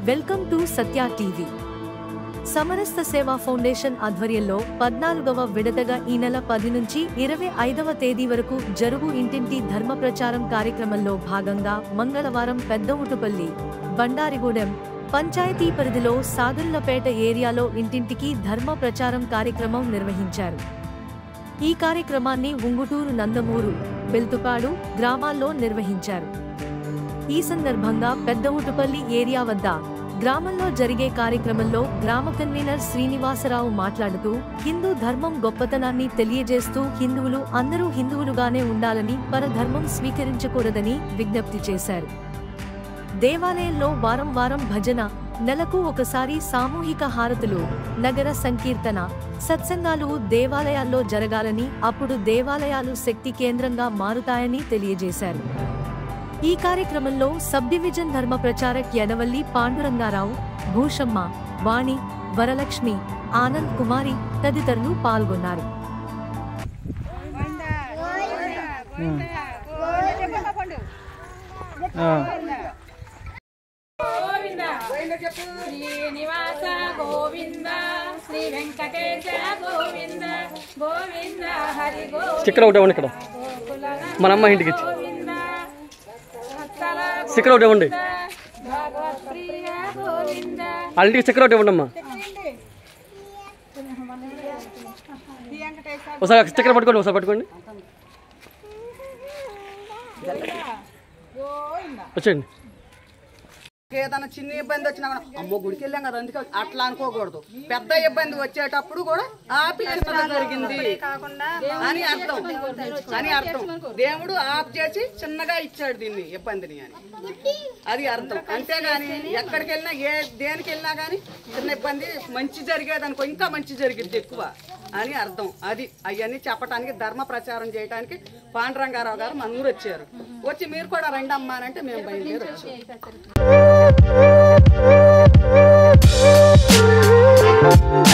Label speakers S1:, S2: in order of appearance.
S1: welcome to Satya TV Samarasta Seva foundation ఆధ్వర్యంలో పద్నాలుగవ విడతగా ఈ నెల పది నుంచి ఇరవై ఐదవ తేదీ వరకు జరుగు ఇంటింటి ధర్మ ప్రచారం కార్యక్రమంలో భాగంగా మంగళవారం పెద్దవుటుపల్లి బండారిగూడెం పంచాయతీ పరిధిలో సాగరులపేట ఏరియాలో ఇంటింటికి ధర్మ ప్రచారం కార్యక్రమం నిర్వహించారు ఈ కార్యక్రమాన్ని ఉంగుటూరు నందమూరు బెల్తుపాడు గ్రామాల్లో నిర్వహించారు ఈ సందర్భంగా పెద్దవుటుపల్లి ఏరియా వద్ద గ్రామంలో జరిగే కార్యక్రమంలో గ్రామ కన్వీనర్ శ్రీనివాసరావు మాట్లాడుతూ హిందూ ధర్మం గొప్పతనాన్ని తెలియజేస్తూ హిందువులు అందరూ హిందువులుగానే ఉండాలని పరధర్మం స్వీకరించకూడదని విజ్ఞప్తి చేశారు దేవాలయంలో వారం వారం భజన నెలకు ఒకసారి సామూహిక హారతులు నగర సంకీర్తన సత్సంగాలు దేవాలయాల్లో జరగాలని అప్పుడు దేవాలయాలు శక్తి కేంద్రంగా మారుతాయని తెలియజేశారు ఈ కార్యక్రమంలో సబ్ డివిజన్ ధర్మ ప్రచారక్ యనవల్లి పాండురంగారావు భూషమ్మ వాణి వరలక్ష్మి ఆనంద్ కుమారి తదితరులు పాల్గొన్నారు
S2: శ్రీనివాస గోవింద శ్రీ వెంకటేశ గోవింద గోవింద హరి
S3: స్టిక్కర్ ఒకటి ఇవ్వండి ఇక్కడ మన అమ్మ ఇంటికి ఇచ్చి
S2: గోవింద భక్తల
S3: స్టిక్కర్ ఒకటి ఇవ్వండి
S2: భగవత్ ప్రియ గోవింద
S3: వాళ్ళ ఇంటికి స్టిక్కర్ ఒకటి ఇవ్వండి అమ్మా ఒకసారి స్టిక్కర్ పట్టుకోండి ఒకసారి పట్టుకోండి వచ్చేయండి
S4: ఏదైనా చిన్న ఇబ్బంది వచ్చినా కూడా అమ్మో గుడికి వెళ్ళాం కదా అందుకే అట్లా అనుకోకూడదు పెద్ద ఇబ్బంది వచ్చేటప్పుడు కూడా ఆపి చిన్నది జరిగింది అని అర్థం అని అర్థం దేవుడు ఆఫ్ చేసి చిన్నగా ఇచ్చాడు దీన్ని ఇబ్బందిని అని అది అర్థం అంతేగాని ఎక్కడికి వెళ్ళినా ఏ దేనికి వెళ్ళినా కానీ చిన్న ఇబ్బంది మంచి జరిగేది అనుకో ఇంకా మంచి జరిగింది ఎక్కువ అని అర్థం అది అవన్నీ చెప్పడానికి ధర్మ ప్రచారం చేయడానికి పాండురంగారావు గారు మన ఊరు వచ్చారు వచ్చి మీరు కూడా రండి అమ్మా అని అంటే మేము బయలుదేరి వచ్చాం